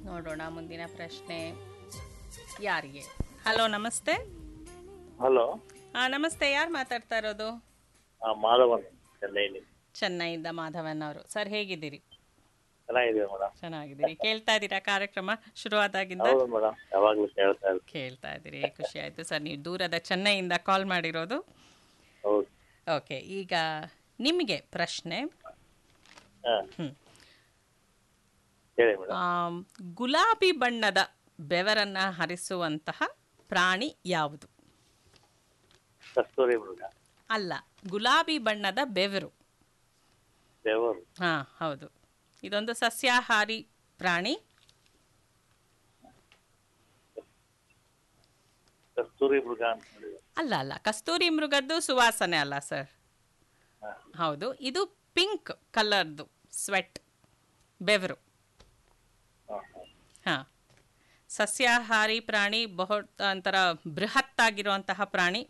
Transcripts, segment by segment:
ನೋಡೋಣ ಮುಂದಿನ ಪ್ರಶ್ನೆ ಯಾರಿಗೆ ಹಲೋ ನಮಸ್ತೆ ಹಲೋ ಆ, ನಮಸ್ತೆ ಯಾರು ಮಾತಾಡ್ತಾ ಇರೋದು ಮಾಧವನ್ ಚೆನ್ನೈಲಿ ಚೆನ್ನೈಯಿಂದ ಮಾಧವನ್ ಅವರು ಸರ್ ಹೇಗಿದ್ದೀರಿ ಚೆನ್ನಾಗಿದೆ ಮೇಡಮ್ ಚೆನ್ನಾಗಿದ್ದೀರಿ ಕೇಳ್ತಾ ಇದ್ದೀರಾ ಕಾರ್ಯಕ್ರಮ ಶುರುವಾದಾಗಿಂದ ಹೌದು ಮೇಡಮ್ ಯಾವಾಗ್ಲೂ ಕೇಳ್ತಾ ಇರ್ತೀನಿ ಕೇಳ್ತಾ ಇದ್ದೀರಿ ಖುಷಿ ಆಯ್ತು ಸರ್ ನೀವು ದೂರದ ಚೆನ್ನೈಯಿಂದ ಕಾಲ್ ಮಾಡಿರೋದು ಹೌದು ಓಕೆ ಈಗ ನಿಮಗೆ ಪ್ರಶ್ನೆ ಹಾ ಹ್ಮ್. ಹೇಳಿ ಮೇಡಮ್ ಆಮ್, ಗುಲಾಬಿ ಬಣ್ಣದ ಬೆವರನ್ನ ಹರಿಸುವಂತಹ ಪ್ರಾಣಿ ಯಾವುದು ಕಸ್ತೂರಿ ಮೃಗ ಅಲ್ಲ ಗುಲಾಬಿ ಬಣ್ಣದ ಬೆವರು ದೇವರು ಹಾ ಹೌದು ಇದೊಂದು ಸಸ್ಯಾಹಾರಿ ಪ್ರಾಣಿ ಕಸ್ತೂರಿ ಮೃಗ ಅಂತ ಹೇಳಿದ್ರು ಅಲ್ಲ ಅಲ್ಲ ಕಸ್ತೂರಿ ಮೃಗದ್ದು ಸುವಾಸನೆ ಅಲ್ಲ ಸರ್ ಹಾ. ಹೌದು ಇದು ಪಿಂಕ್ ಕಲರ್ದು ಸ್ವೆಟ್ ಬೆವರು ಹಾ, ಹಾ. ಹಾ ಸಸ್ಯಾಹಾರಿ ಪ್ರಾಣಿ ಬಹು ಒಂಥರ ಬೃಹತ್ತಾಗಿರುವಂತಹ ಪ್ರಾಣಿ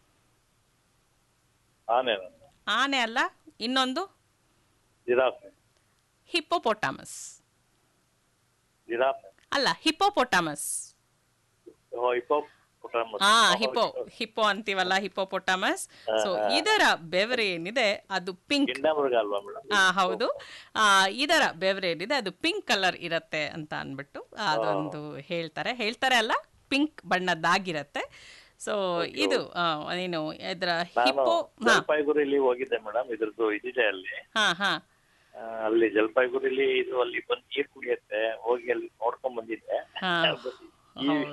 ಆನೆ ಆನೆ ಅಲ್ಲ ಇನ್ನೊಂದು ಜಿರಾಫೆ ಹಿಪ್ಪೋಪೊಟಾಮಸ್ ಜಿರಾಫೆ ಅಲ್ಲ ಹಿಪ್ಪೋಪೊಟಾಮಸ್ ಓ ಹಿಪ್ಪೋಪೊಟಾಮಸ್. ಹಾ ಓ, ಹಿಪ್ಪೋ ಹಿಪ್ಪೋ ಅಂತೀವಲ್ಲ ಹಿಪ್ಪೋಪೊಟಾಮಸ್ ಸೊ ಇದರ ಬೆವರು ಏನಿದೆ ಅದು ಪಿಂಕ್ ಗಿಂಡ ಮೃಗ ಅಲ್ವಾ ಮೇಡಮ್ ಆ ಹೌದು ಆ ಇದರ ಬೆವರು ಏನಿದೆ ಅದು ಪಿಂಕ್ ಕಲರ್ ಇರತ್ತೆ ಅಂತ ಅಂದ್ಬಿಟ್ಟು ಅದೊಂದು ಹೇಳ್ತಾರೆ ಹೇಳ್ತಾರೆ ಅಲ್ಲ ಪಿಂಕ್ ಬಣ್ಣದ್ದಾಗಿರತ್ತೆ ಸೊ ಇದು ಆ, ಏನು ಇದರ ನಾನು ಹಿಪ್ಪೋ ಹಾ ಜಲ್ಪಾಯ್ಗುರಿಲಿ ಹೋಗಿದ್ದೆ ಮೇಡಮ್ ಇದ್ರದ್ದು ಇದಿದೆ ಅಲ್ಲಿ ಹಾ ಹಾ ಆ, ಅಲ್ಲಿ ಜಲ್ಪಾಯ್ಗುರಿಲಿ ಇದು ಅಲ್ಲಿ ಬಂದು ನೀರ್ ಕುಡಿಯತ್ತೆ ಹೋಗಿ ಅಲ್ಲಿ ನೋಡ್ಕೊಂಡ್ ಬಂದಿದ್ದೆ ಹಾ ಈ